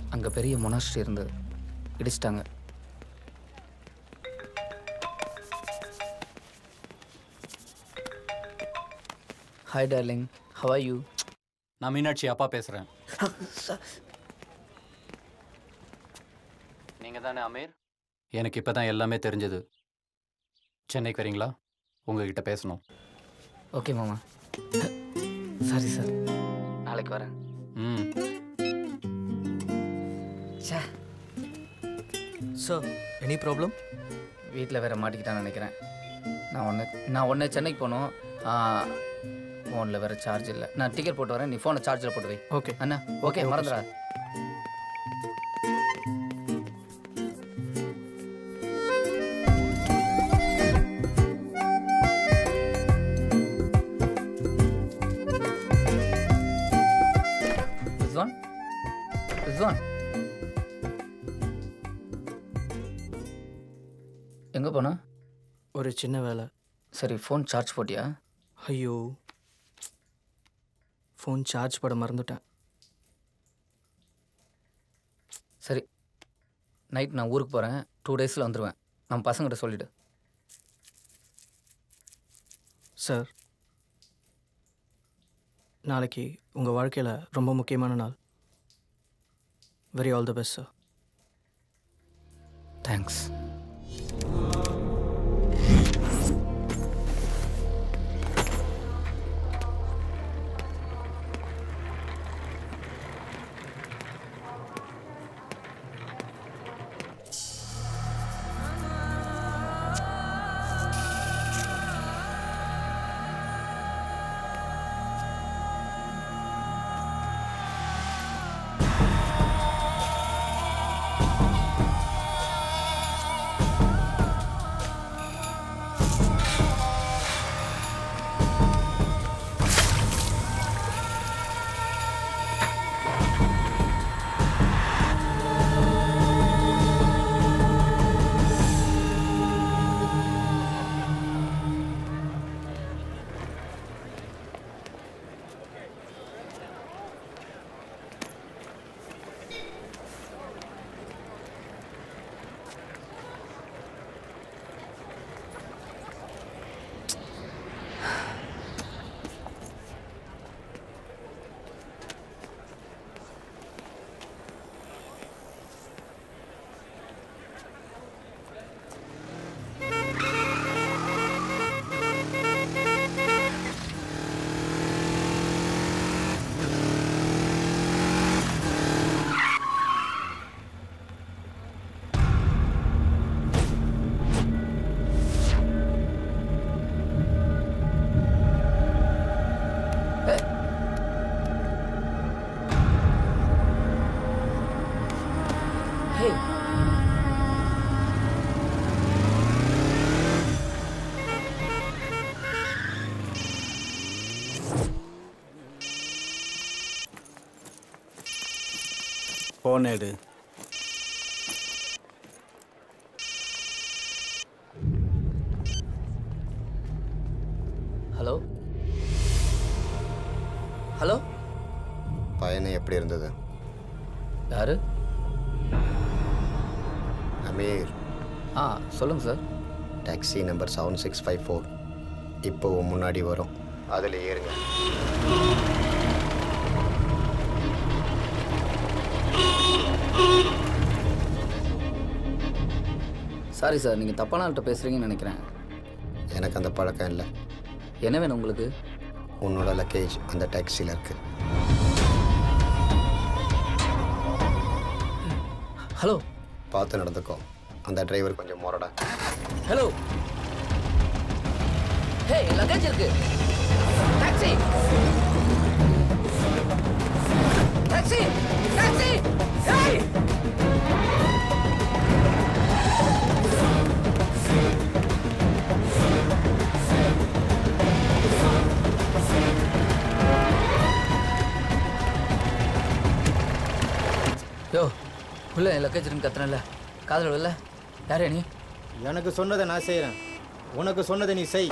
அங்கே பெரிய மொனாஸ்ட்ரி இருந்தது இடிச்சிட்டாங்க hi darling how are you நான் மீனாட்சி அப்பா பேசுகிறேன் நீங்கள் தானே அமீர் எனக்கு இப்போ தான் எல்லாமே தெரிஞ்சது சென்னைக்கு வரீங்களா உங்ககிட்ட பேசணும் ஓகே மாமா சாரி சார் நாளைக்கு வரேன் ம் சே சார் எனி ப்ராப்ளம் வீட்டில் வேற மாட்டிக்கிட்டான்னு நினைக்கிறேன் நான் ஒன்று நான் ஒன்று சென்னைக்கு போகணும் ஃபோனில் வேற சார்ஜ் இல்லை நான் டிக்கெட் போட்டு வரேன் நீ ஃபோனை சார்ஜில் போட்டு வை ஓகே அண்ணா ஓகே மறந்துடா ரிஸ்வான் ரிஸ்வான் எங்கே போனா ஒரு சின்ன வேலை சரி ஃபோன் சார்ஜ் போட்டியா ஐயோ ஃபோன் சார்ஜ் போட மறந்துட்டேன் சரி நைட் நான் ஊருக்கு போகிறேன் டூ டேஸில் வந்துடுவேன் நம்ம பசங்கிட்ட சொல்லிவிடு சார் நாளைக்கு உங்கள் வாழ்க்கையில் ரொம்ப முக்கியமான நாள் very all the best sir thanks Hey. Phone எடு ஹலோ ஹலோ பயணம் எப்படி இருந்தது யாரு அமீர் ஆ சொல்லுங்கள் sir taxi number seven six five four இப்போ உன் முன்னாடி வரும் அதில் ஏறுங்க சாரி சார் நீங்கள் தப்பான ஆள்கிட்ட பேசுகிறீங்கன்னு நினைக்கிறேன் எனக்கு அந்த பழக்கம் இல்லை என்ன வேணும் உங்களுக்கு உன்னோட லக்கேஜ் அந்த டாக்ஸியில் இருக்கு ஹலோ பார்த்து நடந்துக்கோ அந்த டிரைவர் கொஞ்சம் மொரடா ஹலோ ஹே லக்கேஜ் இருக்கு taxi taxi taxi hey yo உள்ள என் லக்கேஜ் இருக்கு கத்துனல காதல் விடல யாரே நீ எனக்கு சொன்னதை நான் செய்கிறேன் உனக்கு சொன்னதை நீ செய்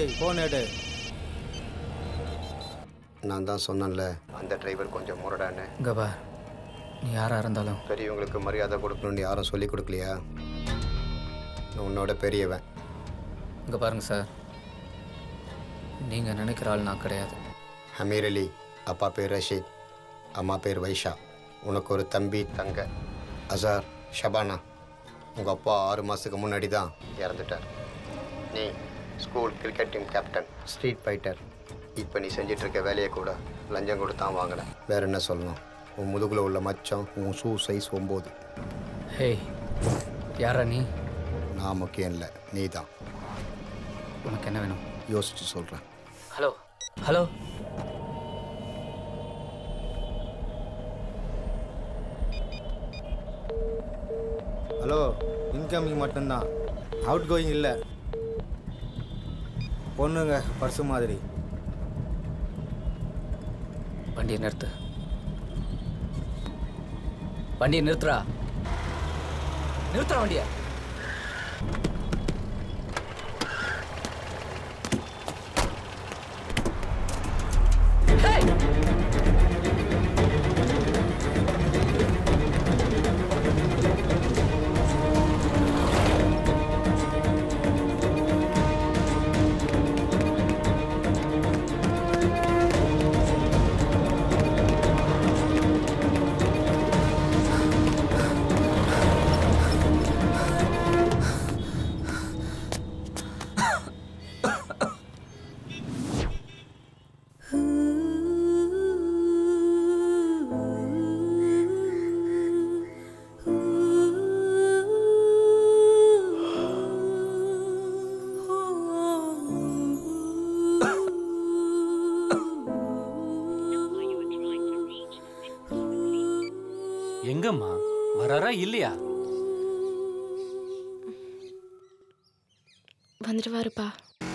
ஏய் ஃபோன் எடு நான் தான் சொன்னேன்ல அந்த டிரைவர் கொஞ்சம் முரடான்னு இங்கே பார் நீ யாராக இருந்தாலும் பெரியவங்களுக்கு மரியாதை கொடுக்கணும்னு யாரும் சொல்லி கொடுக்கலையா நான் உன்னோட பெரியவன் இங்கே பாருங்க சார் நீங்கள் நினைக்கிற ஆள் நான் கிடையாது அமீர் அலி அப்பா பேர் ரஷீத் அம்மா பேர் வைஷா உனக்கு ஒரு தம்பி தங்க அசார் ஷபானா உங்கள் அப்பா ஆறு மாதத்துக்கு முன்னாடி தான் இறந்துட்டார் நீ school cricket team captain street fighter இப்போ நீ செஞ்சிட்டு இருக்க வேலையை கூட லஞ்சம் கொடுத்தான் வாங்கினேன் வேற என்ன சொல்லணும் உன் முதுகில் உள்ள மச்சம் உன் ஷூ சைஸ் ஒம்பது ஹேய் யாரா நீ நான் முக்கியம் இல்லை நீ தான் உனக்கு என்ன வேணும் யோசிச்சு சொல்கிறேன் ஹலோ ஹலோ ஹலோ இன்கமிங் மட்டும்தான் அவுட் கோயிங் இல்லை பொண்ணுங்க பர்சு மாதிரி வண்டியை நிறுத்து வண்டியை நிறுத்துறா நிறுத்துறா வண்டியை எங்கம்மா வராரா இல்லையா வந்துடுவாருப்பா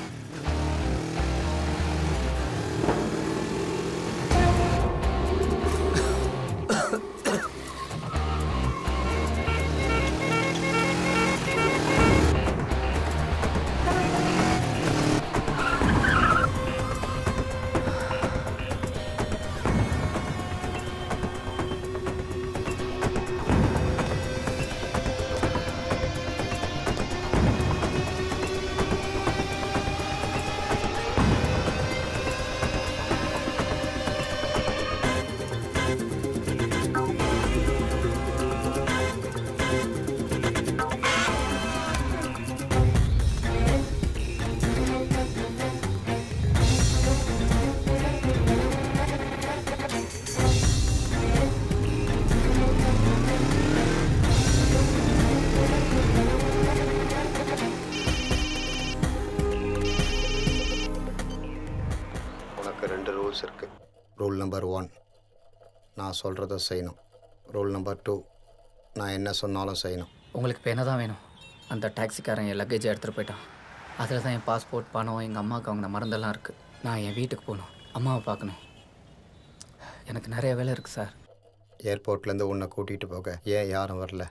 உனக்கு ரெண்டு ரூல்ஸ் இருக்குது ரூல் நம்பர் ஒன் நான் சொல்கிறத செய்யணும் ரூல் நம்பர் டூ நான் என்ன சொன்னாலும் செய்யணும் உங்களுக்கு இப்போ என்ன தான் வேணும் அந்த டாக்ஸிக்காரன் என் லக்கேஜை எடுத்துகிட்டு போயிட்டான் அதில் தான் என் பாஸ்போர்ட் பணம் எங்கள் அம்மாவுக்கு அவங்க மருந்தெல்லாம் இருக்குது நான் என் வீட்டுக்கு போகணும் அம்மாவை பார்க்கணும் எனக்கு நிறைய வேலை இருக்குது சார் ஏர்போர்ட்லேருந்து உன்னை கூட்டிகிட்டு போக ஏன் யாரும் வரல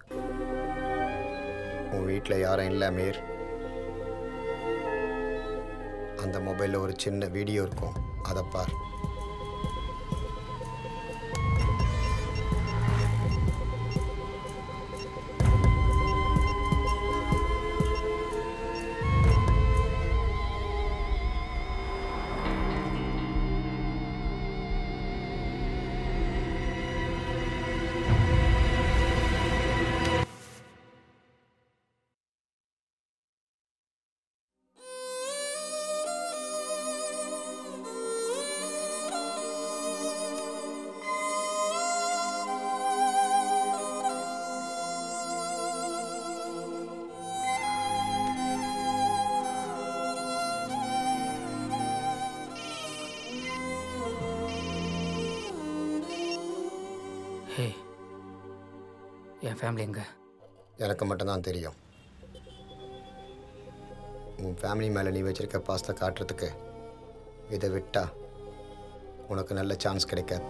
உன் வீட்டில் யாரும் இல்லை மீர் அந்த மொபைலில் ஒரு சின்ன வீடியோ இருக்கும் அதை பார் ஹே என் ஃபேமிலி எங்கே எனக்கு மட்டும்தான் தெரியும் உன் ஃபேமிலி மேலே நீ வச்சிருக்க பாசத்தை காட்டுறதுக்கு இதை விட்டா உனக்கு நல்ல சான்ஸ் கிடைக்காது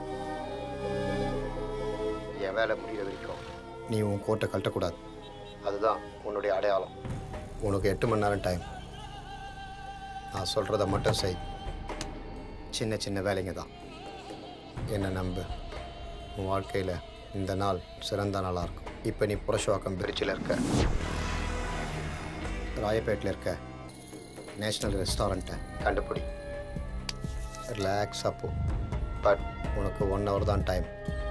என் வேலை முடிகிற வரைக்கும் நீ உன் கோட்டை கழட்டக்கூடாது அதுதான் உன்னுடைய அடையாளம் உனக்கு எட்டு மணி நேரம் டைம் நான் சொல்கிறத மட்டும் செய் சின்ன சின்ன வேலைங்க தான் என்னை நம்பு உன் வாழ்க்கையில் இந்த நாள் சிறந்த நாளாக இருக்கும் இப்போ நீ புரஷவாக்கம் பிரிட்ஜில் இருக்க ராயப்பேட்டில் இருக்க நேஷ்னல் ரெஸ்டாரண்ட்டை கண்டுபிடி ரிலாக்ஸாக போ பட் உனக்கு ஒன் ஹவர் தான் டைம்